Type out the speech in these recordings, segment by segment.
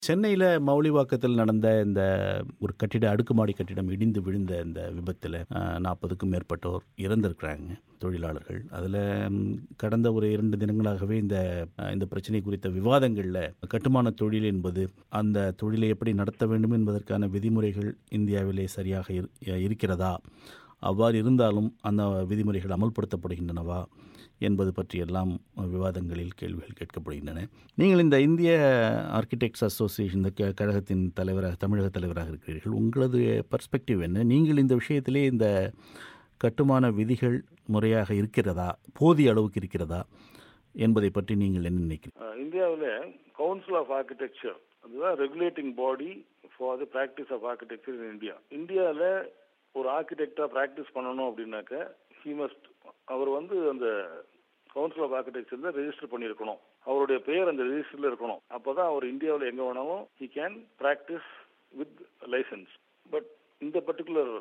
சென்னையில் மௌலிவாக்கத்தில் நடந்த இந்த ஒரு கட்டிட அடுக்குமாடி கட்டிடம் இடிந்து விழுந்த இந்த விபத்தில் நாற்பதுக்கும் மேற்பட்டோர் இறந்திருக்கிறாங்க தொழிலாளர்கள் அதில் கடந்த ஒரு இரண்டு தினங்களாகவே இந்த அஹ், இந்த பிரச்சனை குறித்த விவாதங்களில் கட்டுமான தொழில் என்பது அந்த தொழிலை எப்படி நடத்த வேண்டும் என்பதற்கான விதிமுறைகள் இந்தியாவிலே சரியாக இரு- இருக்கிறதா அவ்வாறு இருந்தாலும் அந்த விதிமுறைகள் அமல்படுத்தப்படுகின்றனவா என்பது பற்றியெல்லாம் விவாதங்களில் கேள்விகள் கேட்கப்படுகின்றன நீங்கள் இந்த இந்திய ஆர்கிடெக்ட்ஸ் அசோசியேஷன் இந்த க- கழகத்தின் தலைவராக தமிழக தலைவராக இருக்கிறீர்கள் உங்களது பர்ஸ்பெக்டிவ் என்ன நீங்கள் இந்த விஷயத்திலே இந்த கட்டுமான விதிகள் முறையாக இருக்கிறதா போதிய அளவுக்கு இருக்கிறதா என்பதை பற்றி நீங்கள் என்ன நினைக்கிறீர்கள் இந்தியாவில் கவுன்சில் ஆஃப் ஆர்கிடெக்சர் அதுதான் regulating body for the practice of architecture in India இந்தியாவில் ஒரு ஆர்கிடெக்டா ப்ராக்டிஸ் பண்ணணும் அப்படின்னாக்க ஹி மஸ்ட் அவர் வந்து அந்த கவுன்சில் ஆஃப் ஆர்கிடெக்சர்ல ரெஜிஸ்டர் பண்ணியிருக்கணும் அவருடைய பெயர் அந்த ரெஜிஸ்டர்ல இருக்கணும் அப்பதான் அவர் இந்தியாவில் எங்க வேணாலும் he can practice with licence but இந்த பர்டிகுலர்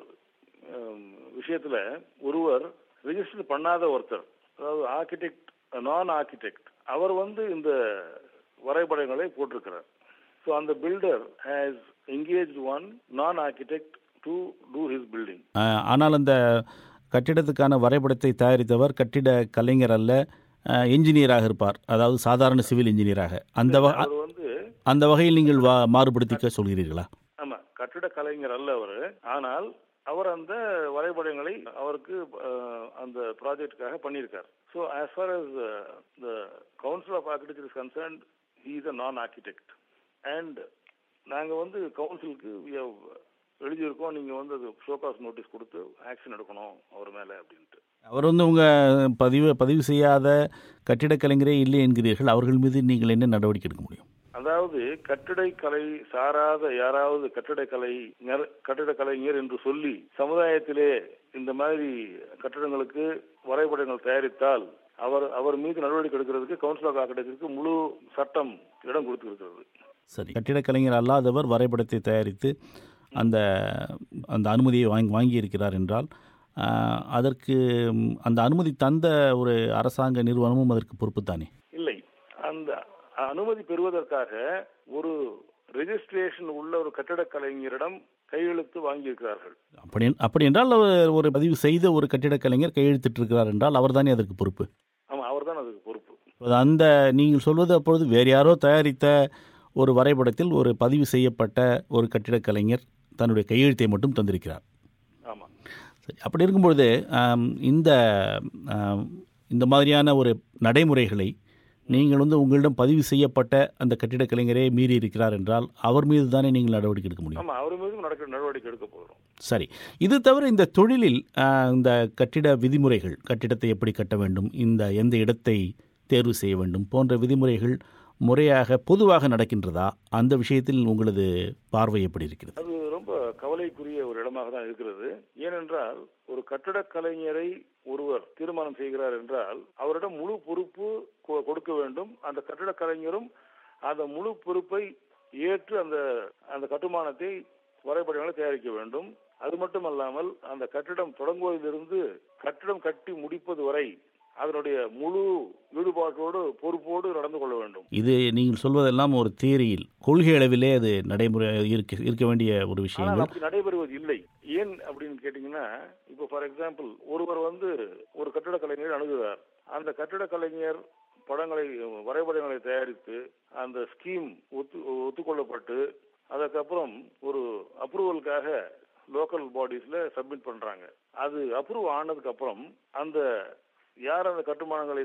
விஷயத்துல ஒருவர் ரெஜிஸ்டர் பண்ணாத ஒருத்தர் அதாவது ஆர்கிடெக்ட் நான் ஆர்கிடெக்ட் அவர் வந்து இந்த வரைபடங்களை போட்டிருக்கிறார் ஸோ அந்த builder has engage one non architect to do his building uh, ஆனால் அந்த கட்டிடத்துக்கான வரைபடத்தை தயாரித்தவர் கட்டிட கலைஞர் அல்ல அஹ், என்ஜினியராக இருப்பார் அதாவது சாதாரண சிவில் இன்ஜினியராக அந்த வ- அவர் வந்து அந்த வகையில் நீங்கள் வா மாறுபடுத்திக்க சொல்கிறீர்களா ஆமா கட்டிட கலைஞர் அல்ல அவர் ஆனால் அவர் அந்த வரைபடங்களை அவருக்கு அஹ், அந்த ப்ராஜெக்டுக்காக பண்ணியிருக்கார் so as far as the council of architecture is concern he is a non architect and நாங்கள் வந்து கவுன்சிலுக்கு எழுதியிருக்கோம் நீங்கள் வந்து அது ஷோகாஸ் நோட்டீஸ் கொடுத்து ஆக்ஷன் எடுக்கணும் அவர் மேலே அப்படின்ட்டு அவர் வந்து உங்கள் பதிவு பதிவு செய்யாத கட்டிடக் கலைஞரே இல்லை என்கிறீர்கள் அவர்கள் மீது நீங்கள் என்ன நடவடிக்கை எடுக்க முடியும் அதாவது கட்டிடக்கலை சாராத யாராவது கட்டிடக்கலை கட்டிடக்கலைஞர் என்று சொல்லி சமுதாயத்திலே இந்த மாதிரி கட்டிடங்களுக்கு வரைபடங்கள் தயாரித்தால் அவர் அவர் மீது நடவடிக்கை எடுக்கிறதுக்கு கவுன்சில் ஆஃப் ஆர்கிடெக்டருக்கு முழு சட்டம் இடம் கொடுத்திருக்கிறது சரி கட்டிடக் கலைஞர் அல்லாதவர் வரைபடத்தை தயாரித்து அந்த அந்த அனுமதியை வாங்கி வாங்கியிருக்கிறார் என்றால் ஆஹ், அதற்கு ம், அந்த அனுமதி தந்த ஒரு அரசாங்க நிறுவனமும் அதற்கு பொறுப்பு தானே இல்லை அந்த அனுமதி பெறுவதற்காக ஒரு ரெஜிஸ்ட்ரேஷன் உள்ள ஒரு கட்டிடக் கலைஞரிடம் கையெழுத்து வாங்கியிருக்கிறார்கள் அப்படி அப்படி என்றால் அவர் ஒரு பதிவு செய்த ஒரு கட்டிடக் கலைஞர் கையெழுத்திட்டிருக்கிறார் என்றால் அவர்தானே அதற்கு பொறுப்பு ஆமா அவர்தான் அதுக்கு பொறுப்பு அது அந்த நீங்கள் சொல்வது அப்பொழுது வேறு யாரோ தயாரித்த ஒரு வரைபடத்தில் ஒரு பதிவு செய்யப்பட்ட ஒரு கட்டிடக் கலைஞர் தன்னுடைய கையெழுத்தை மட்டும் தந்திருக்கிறார் ஆமா சரி அப்படி இருக்கும்பொழுது ஆம், இந்த ஆம், இந்த மாதிரியான ஒரு நடைமுறைகளை நீங்கள் வந்து உங்களிடம் பதிவு செய்யப்பட்ட அந்த கட்டிடக் கலைஞரே மீறி இருக்கிறார் என்றால் அவர் மீது தானே நீங்கள் நடவடிக்கை எடுக்க முடியும் ஆமா அவர் மீதும் நடக்கிற நடவடிக்கை எடுக்க போகிறோம் சரி இது தவிர இந்த தொழிலில் ஆ, இந்த கட்டிட விதிமுறைகள் கட்டிடத்தை எப்படி கட்ட வேண்டும் இந்த எந்த இடத்தை தேர்வு செய்ய வேண்டும் போன்ற விதிமுறைகள் முறையாக பொதுவாக நடக்கின்றதா அந்த விஷயத்தில் உங்களது பார்வை எப்படி இருக்கிறது அது ரொம்ப கவலைக்குரிய ஒரு இடமாக தான் இருக்கிறது ஏனென்றால் ஒரு கட்டடக் கலைஞரை ஒருவர் தீர்மானம் செய்கிறார் என்றால் அவரிடம் முழு பொறுப்பு கொ- கொடுக்க வேண்டும் அந்த கட்டடக் கலைஞரும் அந்த முழு பொறுப்பை ஏற்று அந்த அந்த கட்டுமானத்தை வரைபடங்களை தயாரிக்க வேண்டும் அது மட்டுமல்லாமல் அந்த கட்டிடம் தொடங்குவதிலிருந்து கட்டிடம் கட்டி முடிப்பது வரை அதனுடைய முழு ஈடுபாட்டோடு பொறுப்போடு நடந்து கொள்ள வேண்டும் இது நீங்கள் சொல்வதெல்லாம் ஒரு தியரியில் கொள்கை அளவிலே அது நடைமுறை இருக்க இருக்க வேண்டிய ஒரு ஆனால் விஷயங்கள் அப்படி நடைபெறுவது இல்லை ஏன் அப்படின்னு கேட்டீங்கன்னா இப்போ ஃபார் எக்ஸாம்பிள் ஒருவர் வந்து ஒரு கட்டிடக் கலைஞரை அணுகுகிறார் அந்த கட்டிடக் கலைஞர் படங்களை வரைபடங்களை தயாரித்து அந்த ஸ்கீம் ஒத்து ஒத்துக்கொள்ளப்பட்டு அதுக்கப்புறம் ஒரு அப்ரூவலுக்காக லோக்கல் பாடிஸ்ல சப்மிட் பண்றாங்க அது அப்ரூவ் ஆனதுக்கு அப்புறம் அந்த யார் அந்த கட்டுமானங்களை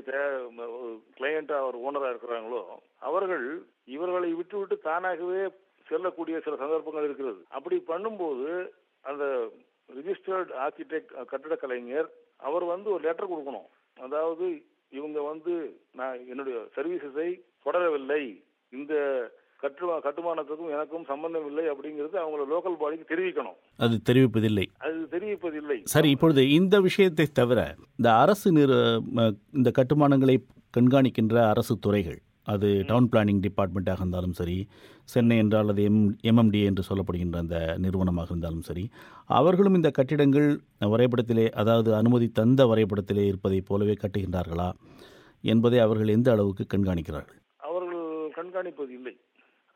கிளையண்டா அவர் ஓனரா இருக்கிறாங்களோ அவர்கள் இவர்களை விட்டு விட்டு தானாகவே செல்லக்கூடிய சில சந்தர்ப்பங்கள் இருக்கிறது அப்படி பண்ணும்போது அந்த ரிஜிஸ்டர்ட் ஆர்கிடெக்ட் கட்டட கலைஞர் அவர் வந்து ஒரு லெட்டர் கொடுக்கணும் அதாவது இவங்க வந்து நான் என்னுடைய சர்வீசஸை தொடரவில்லை இந்த கட்டுமா கட்டுமானத்துக்கும் எனக்கும் சம்பந்தம் இல்லை அப்படிங்கிறது அவங்கள லோக்கல் பாடிக்கு தெரிவிக்கணும் அது தெரிவிப்பதில்லை அது தெரிவிப்பதில்லை சரி இப்பொழுது இந்த விஷயத்தை தவிர இந்த அரசு நிறு ம- இந்த கட்டுமானங்களை கண்காணிக்கின்ற அரசு துறைகள் அது டவுன் பிளானிங் டிபார்ட்மெண்ட்டாக இருந்தாலும் சரி சென்னை என்றால் அது எம் எம்எம்டி என்று சொல்லப்படுகின்ற அந்த நிறுவனமாக இருந்தாலும் சரி அவர்களும் இந்த கட்டிடங்கள் வரைபடத்திலே அதாவது அனுமதி தந்த வரைபடத்திலே இருப்பதைப் போலவே கட்டுகின்றார்களா என்பதை அவர்கள் எந்த அளவுக்கு கண்காணிக்கிறார்கள் அவர்கள் கண்காணிப்பது இல்லை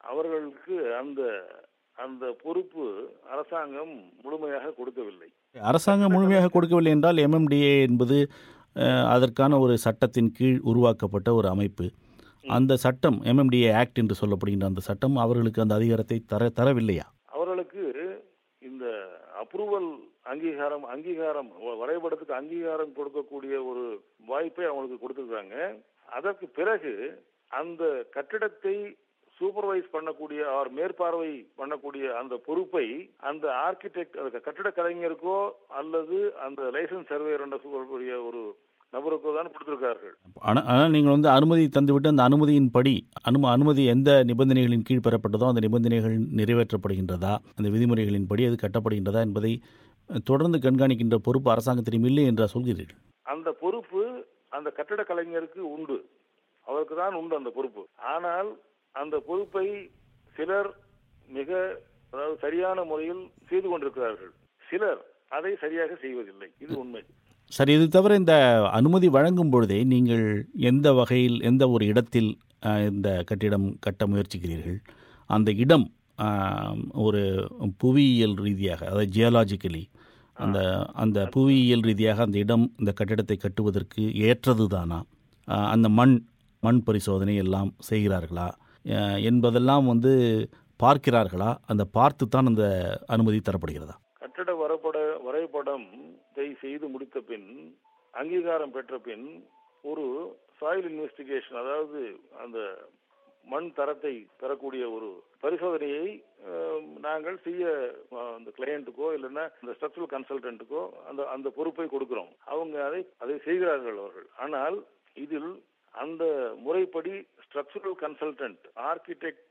அவர்களுக்கு அந்த அந்த பொறுப்பு அரசாங்கம் முழுமையாக கொடுக்கவில்லை அரசாங்கம் முழுமையாக கொடுக்கவில்லை என்றால் எம்எம்டிஏ என்பது அஹ், அதற்கான ஒரு சட்டத்தின் கீழ் உருவாக்கப்பட்ட ஒரு அமைப்பு அந்த சட்டம் எம்எம்டிஏ ஆக்ட் என்று சொல்லப்படுகின்ற அந்த சட்டம் அவர்களுக்கு அந்த அதிகாரத்தை தர தரவில்லையா அவர்களுக்கு இந்த அப்ரூவல் அங்கீகாரம் அங்கீகாரம் வ- வரைபடத்துக்கு அங்கீகாரம் கொடுக்கக்கூடிய ஒரு வாய்ப்பை அவங்களுக்கு கொடுத்துருக்காங்க அதற்கு பிறகு அந்த கட்டிடத்தை சூப்பர்வைஸ் பண்ணக்கூடிய ஆர் மேற்பார்வை பண்ணக்கூடிய அந்த பொறுப்பை அந்த ஆர்கிடெக்ட் அந்த கட்டிட கலைஞருக்கோ அல்லது அந்த லைசன்ஸ் சர்வேயர் என்று சொல்லக்கூடிய ஒரு நபருக்கோ தான் கொடுத்திருக்கார்கள் ஆனால் ஆனால் நீங்கள் வந்து அனுமதி தந்துவிட்டு அந்த அனுமதியின் படி அனும அனுமதி எந்த நிபந்தனைகளின் கீழ் பெறப்பட்டதோ அந்த நிபந்தனைகள் நிறைவேற்றப்படுகின்றதா அந்த விதிமுறைகளின் படி அது கட்டப்படுகின்றதா என்பதை அஹ், தொடர்ந்து கண்காணிக்கின்ற பொறுப்பு அரசாங்கத்திடம் இல்லை என்று சொல்கிறீர்கள் அந்த பொறுப்பு அந்த கட்டிட கலைஞருக்கு உண்டு அவருக்கு தான் உண்டு அந்த பொறுப்பு ஆனால் அந்த பொறுப்பை சிலர் மிக அதாவது சரியான முறையில் செய்து கொண்டிருக்கிறார்கள் சிலர் அதை சரியாக செய்வதில்லை இது உண்மை சரி இது தவிர இந்த அனுமதி வழங்கும் பொழுதே நீங்கள் எந்த வகையில் எந்த ஒரு இடத்தில் அஹ், இந்த கட்டிடம் கட்ட முயற்சிக்கிறீர்கள் அந்த இடம் அஹ், ஒரு புவியியல் ரீதியாக அதாவது ஜியாலாஜிக்கலி அந்த அந்த புவியியல் ரீதியாக அந்த இடம் இந்த கட்டிடத்தை கட்டுவதற்கு ஏற்றது தானா அஹ், அந்த மண் மண் பரிசோதனை எல்லாம் செய்கிறார்களா அஹ், என்பதெல்லாம் வந்து பார்க்கிறார்களா அந்த பார்த்து தான் அந்த அனுமதி தரப்படுகிறதா கட்டட வரைபட வரைபடம் செய்து முடித்த பின் அங்கீகாரம் பெற்ற பின் ஒரு சாயில் இன்வெஸ்டிகேஷன் அதாவது அந்த மண் தரத்தை பெறக்கூடிய ஒரு பரிசோதனையை அஹ், நாங்கள் செய்ய அஹ், அந்த கிளையண்ட்டுக்கோ இல்லைன்னா இந்த ஸ்ட்ரக்சரல் கன்சல்டன்ட்டுக்கோ அந்த அந்த பொறுப்பை கொடுக்கிறோம் அவங்க அதை அதை செய்கிறார்கள் அவர்கள் ஆனால் இதில் அந்த முறைப்படி ஸ்ட்ரக்சரல் கன்சல்டன்ட் ஆர்கிடெக்ட்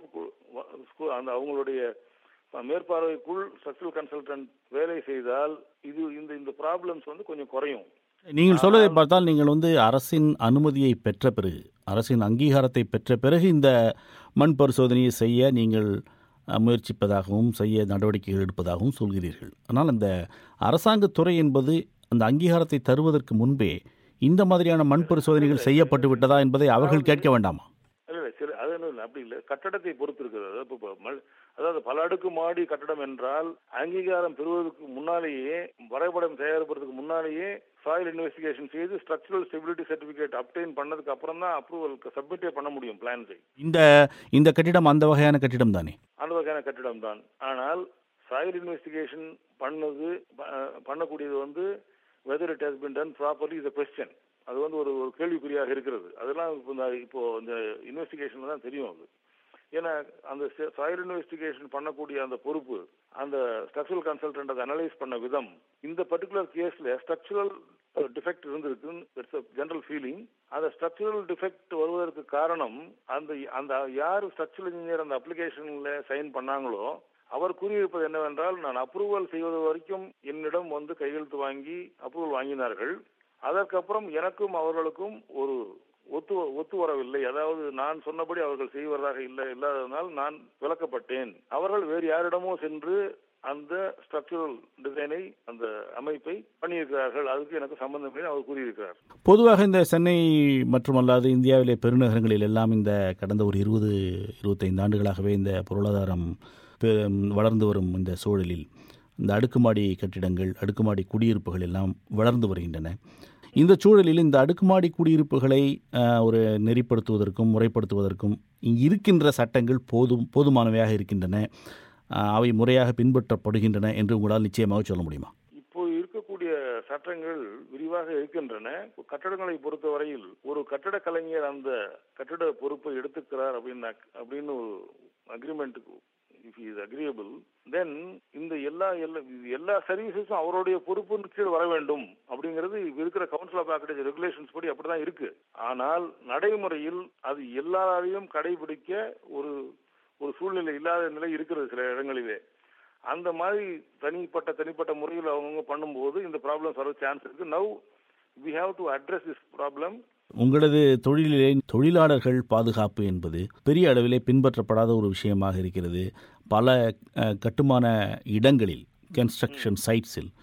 ஸ்கோப் அந்த அவங்களுடைய மேற்பார்வைக்குள் ஸ்ட்ரக்சரல் கன்சல்டன்ட் வேலை செய்தால் இது இந்த இந்த ப்ராப்ளம்ஸ் வந்து கொஞ்சம் குறையும் நீங்கள் சொல்வதை பார்த்தால் நீங்கள் வந்து அரசின் அனுமதியை பெற்ற பிறகு அரசின் அங்கீகாரத்தை பெற்ற பிறகு இந்த மண் பரிசோதனையை செய்ய நீங்கள் அஹ், முயற்சிப்பதாகவும் செய்ய நடவடிக்கைகள் எடுப்பதாகவும் சொல்கிறீர்கள் ஆனால் அந்த அரசாங்கத் துறை என்பது அந்த அங்கீகாரத்தை தருவதற்கு முன்பே இந்த மாதிரியான மண் பரிசோதனைகள் செய்யப்பட்டு விட்டதா என்பதை அவர்கள் கேட்க வேண்டாமா இல்ல இல்ல சரி அது ஒண்ணும் இல்ல அப்படி இல்ல கட்டடத்தை பொறுத்து இருக்குது அதாவது இப்ப- இப்ப மல்- அதாவது பல அடுக்கு மாடி கட்டடம் என்றால் அங்கீகாரம் பெறுவதற்கு முன்னாலேயே வரைபடம் தயாரிப்பதற்கு முன்னாலேயே சாயில் இன்வெஸ்டிகேஷன் செய்து ஸ்ட்ரக்சரல் ஸ்டெபிலிட்டி சர்டிபிகேட் அப்டைன் பண்ணதுக்கு அப்புறம் தான் அப்ரூவல் சப்மிட்டே பண்ண முடியும் பிளான்ஸை இந்த இந்த கட்டிடம் அந்த வகையான கட்டிடம் தானே அந்த வகையான கட்டிடம் தான் ஆனால் சாயில் இன்வெஸ்டிகேஷன் பண்ணது ப- பண்ணக்கூடியது வந்து whether it has been done properly is question அது வந்து ஒரு ஒரு கேள்விக்குறியாக இருக்கிறது அதெல்லாம் இப்போ இந்த இப்போ இந்த இன்வெஸ்டிகேஷன்ல தான் தெரியும் அது ஏன்னா அந்த சாயில் இன்வெஸ்டிகேஷன் பண்ணக்கூடிய அந்த பொறுப்பு அந்த ஸ்ட்ரக்சரல் கன்சல்டன்ட் அதை அனலைஸ் பண்ண விதம் இந்த பர்டிகுலர் கேஸ்ல ஸ்ட்ரக்சரல் டிஃபெக்ட் இருந்திருக்கு இட்ஸ் ஜெனரல் ஃபீலிங் அந்த ஸ்ட்ரக்சரல் டிஃபெக்ட் வருவதற்கு காரணம் அந்த அந்த யார் ஸ்ட்ரக்சரல் இன்ஜினியர் அந்த அப்ளிகேஷன்ல சைன் பண்ணாங்களோ அவர் கூறியிருப்பது என்னவென்றால் நான் அப்ரூவல் செய்வது வரைக்கும் என்னிடம் வந்து கையெழுத்து வாங்கி அப்ரூவல் வாங்கினார்கள் அதற்கப்புறம் எனக்கும் அவர்களுக்கும் ஒரு ஒத்து ஒத்து வரவில்லை அதாவது நான் சொன்னபடி அவர்கள் செய்வதாக இல்லை இல்லாததனால் நான் விளக்கப்பட்டேன் அவர்கள் வேறு யாரிடமோ சென்று அந்த ஸ்ட்ரக்சரல் டிசைனை அந்த அமைப்பை பண்ணியிருக்கிறார்கள் அதுக்கு எனக்கு சம்பந்தம் இல்லை அவர் கூறியிருக்கிறார் பொதுவாக இந்த சென்னை மட்டுமல்லாது இந்தியாவிலே பெருநகரங்களில் எல்லாம் இந்த கடந்த ஒரு இருபது இருபத்தைந்து ஆண்டுகளாகவே இந்த பொருளாதாரம் பெ- வளர்ந்து வரும் இந்த சூழலில் இந்த அடுக்குமாடி கட்டிடங்கள் அடுக்குமாடி குடியிருப்புகள் எல்லாம் வளர்ந்து வருகின்றன இந்த சூழலில் இந்த அடுக்குமாடி குடியிருப்புகளை அஹ், ஒரு நெறிப்படுத்துவதற்கும் முறைப்படுத்துவதற்கும் இங்கு இருக்கின்ற சட்டங்கள் போதும் போதுமானவையாக இருக்கின்றன அஹ், அவை முறையாக பின்பற்றப்படுகின்றன என்று உங்களால் நிச்சயமாக சொல்ல முடியுமா இப்போ இருக்கக்கூடிய சட்டங்கள் விரிவாக இருக்கின்றன கட்டடங்களை பொறுத்தவரையில் ஒரு கட்டட கலைஞர் அந்த கட்டட பொறுப்பை எடுத்துக்கிறார் அப்படின்னா அப்படின்னு ஒரு அக்ரிமெண்ட்டுக்கு இஃப் இஸ் அக்ரியபிள் தென் இந்த எல்லா எல்லா இது எல்லா சர்வீசஸும் அவருடைய பொறுப்புன்னு கீழ் வர வேண்டும் அப்படிங்கிறது இப்ப இருக்கிற கவுன்சில் ஆஃப் ஆர்கிடெக்சர் ரெகுலேஷன்ஸ் படி அப்படிதான் இருக்கு ஆனால் நடைமுறையில் அது எல்லாரையும் கடைபிடிக்க ஒரு ஒரு சூழ்நிலை இல்லாத நிலை இருக்கிறது சில இடங்களிலே அந்த மாதிரி தனிப்பட்ட தனிப்பட்ட முறையில் அவங்க பண்ணும்போது இந்த ப்ராப்ளம் வர சான்ஸ் இருக்கு now we have to address this problem உங்களது தொழிலிலே தொழிலாளர்கள் பாதுகாப்பு என்பது பெரிய அளவிலே பின்பற்றப்படாத ஒரு விஷயமாக இருக்கிறது பல அஹ், கட்டுமான இடங்களில் கன்ஸ்ட்ரக்ஷன் சைட்ஸில்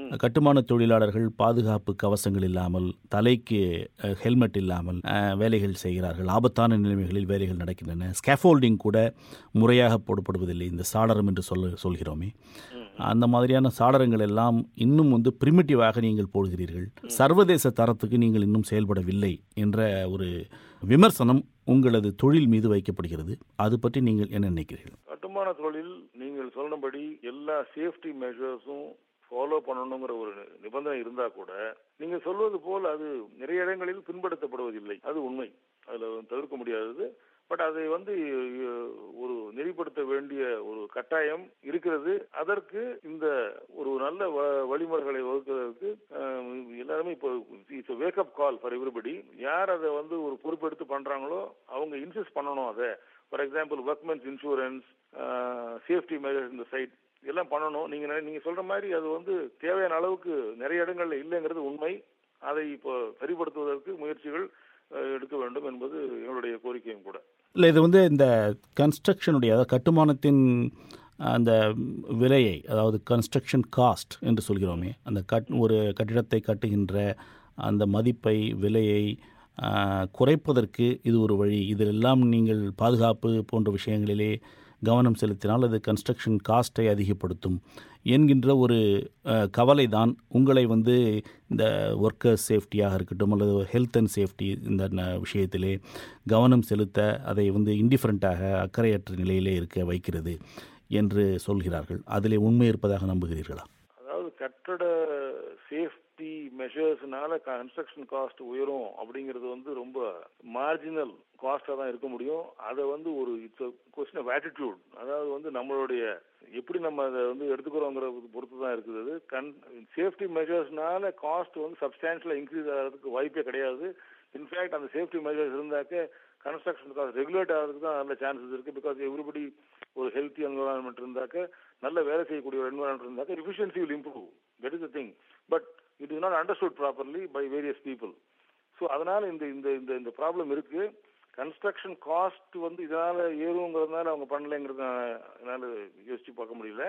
கட்டுமான தொழிலாளர்கள் பாதுகாப்பு கவசங்கள் இல்லாமல் தலைக்கு அஹ், ஹெல்மெட் இல்லாமல் அஹ், வேலைகள் செய்கிறார்கள் ஆபத்தான நிலைமைகளில் வேலைகள் நடக்கின்றன ஸ்கேஃபோல்டிங் கூட முறையாக போடப்படுவதில்லை இந்த சாளரம் என்று சொல்ல சொல்கிறோமே அந்த மாதிரியான சாளரங்கள் எல்லாம் இன்னும் வந்து பிரிமிட்டிவாக நீங்கள் போடுகிறீர்கள் சர்வதேச தரத்துக்கு நீங்கள் இன்னும் செயல்படவில்லை என்ற ஒரு விமர்சனம் உங்களது தொழில் மீது வைக்கப்படுகிறது அது பற்றி நீங்கள் என்ன நினைக்கிறீர்கள் கட்டுமான தொழில் நீங்கள் சொன்னபடி எல்லா சேஃப்டி மெஷர்ஸும் ஃபாலோ பண்ணணுங்கிற ஒரு நிபந்தனை இருந்தா கூட நீங்க சொல்வது போல் அது நிறைய இடங்களில் பின்பற்றப்படுவதில்லை அது உண்மை அதுல வந்து தவிர்க்க முடியாதது பட் அதை வந்து அஹ், ஒரு நெறிப்படுத்த வேண்டிய ஒரு கட்டாயம் இருக்கிறது அதற்கு இந்த ஒரு நல்ல வ- வழிமுறைகளை வகுக்கிறதுக்கு அஹ், எல்லாருமே இப்போ it's wake up call for everybody யார் அதை வந்து ஒரு பொறுப்பெடுத்து பண்றாங்களோ அவங்க இன்சிஸ்ட் பண்ணணும் அதை for example workmen's insurance safety measures இந்த சைட் எல்லாம் பண்ணணும் நீங்க நெ- நீங்க சொல்ற மாதிரி அது வந்து தேவையான அளவுக்கு நிறைய இடங்கள்ல இல்லைங்கிறது உண்மை அதை இப்போ சரிப்படுத்துவதற்கு முயற்சிகள் அஹ், எடுக்க வேண்டும் என்பது எங்களுடைய கோரிக்கையும் கூட இல்லை இது வந்து இந்த கன்ஸ்ட்ரக்ஷனுடைய அதாவது கட்டுமானத்தின் அந்த விலையை அதாவது கன்ஸ்ட்ரக்ஷன் காஸ்ட் என்று சொல்கிறோமே அந்த கட் ஒரு கட்டிடத்தை கட்டுகின்ற அந்த மதிப்பை விலையை ஆ, குறைப்பதற்கு இது ஒரு வழி இதிலெல்லாம் நீங்கள் பாதுகாப்பு போன்ற விஷயங்களிலே கவனம் செலுத்தினால் அது கன்ஸ்ட்ரக்ஷன் காஸ்ட்டை அதிகப்படுத்தும் என்கின்ற ஒரு கவலை தான் உங்களை வந்து இந்த ஒர்க்கர் சேஃப்டியாக இருக்கட்டும் அல்லது ஹெல்த் அண்ட் சேஃப்டி இந்த ந- விஷயத்திலே கவனம் செலுத்த அதை வந்து இன்டிஃபரண்ட்டாக அக்கறையற்ற நிலையிலே இருக்க வைக்கிறது என்று சொல்கிறார்கள் அதிலே உண்மை இருப்பதாக நம்புகிறீர்களா அதாவது கட்டட சேஃப்டி மெஷர்ஸ்னால கன்ஸ்ட்ரக்ஷன் காஸ்ட் உயரும் அப்படிங்கிறது வந்து ரொம்ப மார்ஜினல் காஸ்டா தான் இருக்க முடியும் அதை வந்து ஒரு இட்ஸ் கொஸ்டின் ஆஃப் ஆட்டிடியூட் அதாவது வந்து நம்மளுடைய எப்படி நம்ம அதை வந்து எடுத்துக்கிறோங்கிறத பொறுத்து தான் இருக்குது அது கன் சேஃப்டி மெஷர்ஸ்னால காஸ்ட் வந்து சப்ஸ்டான்ஷியலாக இன்க்ரீஸ் ஆகிறதுக்கு வாய்ப்பே கிடையாது இன்ஃபேக்ட் அந்த சேஃப்டி மெஷர்ஸ் இருந்தாக்க கன்ஸ்ட்ரக்ஷன் காஸ்ட் ரெகுலேட் ஆகிறதுக்கு தான் நல்ல சான்சஸ் இருக்கு பிகாஸ் எவ்ரிபடி ஒரு ஹெல்த்தி என்வரான்மெண்ட் இருந்தாக்க நல்ல வேலை செய்யக்கூடிய ஒரு என்வரான்மெண்ட் இருந்தாக்க efficiency will improve that is the thing but it is not understood properly by various people so அதனால இந்த இந்த இந்த இந்த ப்ராப்ளம் இருக்கு கன்ஸ்ட்ரக்ஷன் காஸ்ட் வந்து இதனால ஏறுங்கிறதுனால அவங்க பண்ணலைங்கிறது நான் என்னால் யோசிச்சு பார்க்க முடியல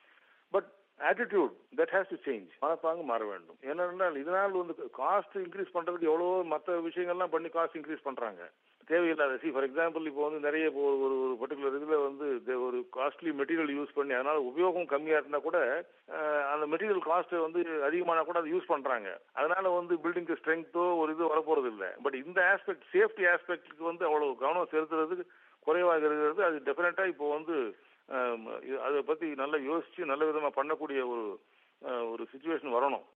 but attitude that has to change மனப்பாங்கு மாற வேண்டும் ஏனென்றால் இதனால் வந்து காஸ்ட் இன்க்ரீஸ் பண்றதுக்கு எவ்வளவோ மற்ற விஷயங்கள்லாம் பண்ணி காஸ்ட் இன்க்ரீஸ் பண்றாங்க தேவையில்லாத சி ஃபார் எக்ஸாம்பிள் இப்போ வந்து நிறைய இப்போ ஒரு ஒரு ஒரு பர்டிகுலர் இதில் வந்து தே- ஒரு காஸ்ட்லி மெட்டீரியல் யூஸ் பண்ணி அதனால உபயோகம் கம்மியாக இருந்தால் கூட அஹ், அந்த மெட்டீரியல் காஸ்ட் வந்து அதிகமானா கூட அதை யூஸ் பண்றாங்க அதனால வந்து பில்டிங்க்கு ஸ்ட்ரென்த்தோ ஒரு இது வரப்போறது இல்லை பட் இந்த ஆஸ்பெக்ட் சேஃப்டி ஆஸ்பெக்ட்டுக்கு வந்து அவ்வளவு கவனம் செலுத்துறதுக்கு குறைவாக இருக்கிறது அது டெஃபினட்டா இப்போ வந்து அஹ், இது- அதை பத்தி நல்லா யோசிச்சு நல்ல விதமா பண்ணக்கூடிய ஒரு அஹ், ஒரு சுச்சுவேஷன் வரணும்